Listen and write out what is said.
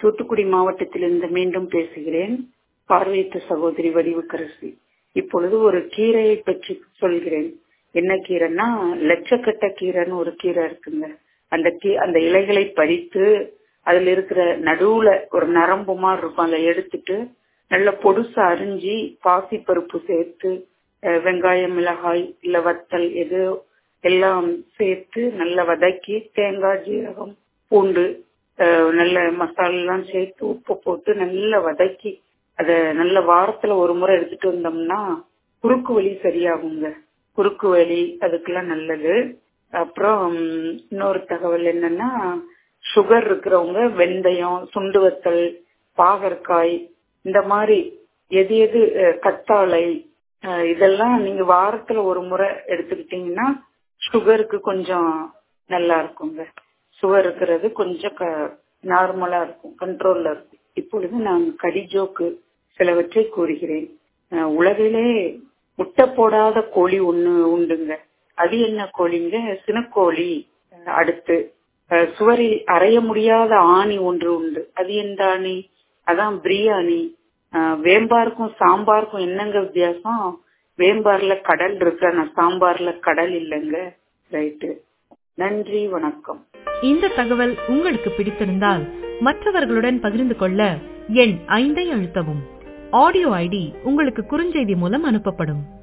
தூத்துக்குடி மாவட்டத்திலிருந்து மீண்டும் பேசுகிறேன் பார்வையற்ற சகோதரி வடிவுக்கரசி இப்பொழுது ஒரு கீரையை பற்றி சொல்கிறேன் என்ன கீரைன்னா லட்சக்கட்ட கீரைன்னு ஒரு கீரை இருக்குங்க அந்த கீ அந்த இலைகளை பறித்து அதுல இருக்கிற நடுவுல ஒரு நரம்பு மாதிரி இருக்கும் அதை எடுத்துட்டு நல்ல பொடுசு அரிஞ்சி பாசி பருப்பு சேர்த்து அஹ், வெங்காயம் மிளகாய் இல்ல வத்தல் எது எல்லாம் சேர்த்து நல்லா வதக்கி தேங்காய் ஜீரகம் பூண்டு அஹ், நல்ல மசாலா எல்லாம் சேர்த்து உப்பு போட்டு நல்லா வதக்கி அத நல்ல வாரத்துல ஒரு முறை எடுத்துட்டு வந்தோம்னா குறுக்கு வலி சரியாகுங்க குறுக்கு வலி அதுக்கெல்லாம் நல்லது அப்புறம் உம், இன்னொரு தகவல் என்னன்னா சுகர் இருக்கிறவங்க வெந்தயம் சுண்டு வத்தல் பாகற்காய் இந்த மாதிரி எது எது அஹ், கத்தாழை அஹ், இதெல்லாம் நீங்க வாரத்துல ஒரு முறை எடுத்துக்கிட்டீங்கன்னா சுகருக்கு கொஞ்சம் நல்லா இருக்குங்க சுகர் இருக்கிறது கொஞ்சம் நார்மலா இருக்கும் கண்ட்ரோல்ல இருக்கும் இப்பொழுது நான் கடிஜோக்கு சிலவற்றை கூறுகிறேன் அஹ், உலகிலே முட்டை போடாத கோழி ஒண்ணு உண்டுங்க அது என்ன கோழிங்க சினக்கோழி அஹ், அடுத்து அஹ், சுவரில் அறைய முடியாத ஆணி ஒன்று உண்டு அது எந்த ஆணி அதான் பிரியாணி அஹ், வேம்பாருக்கும் சாம்பாருக்கும் என்னங்க வித்தியாசம் வேம்பார்ல கடல் இருக்கு ஆனா சாம்பார்ல கடல் இல்லைங்க ரைட்டு நன்றி வணக்கம் இந்த தகவல் உங்களுக்கு பிடித்திருந்தால் மற்றவர்களுடன் பகிர்ந்து கொள்ள எண் ஐந்தை அழுத்தவும் ஆடியோ ஐடி உங்களுக்கு குறுஞ்செய்தி மூலம் அனுப்பப்படும்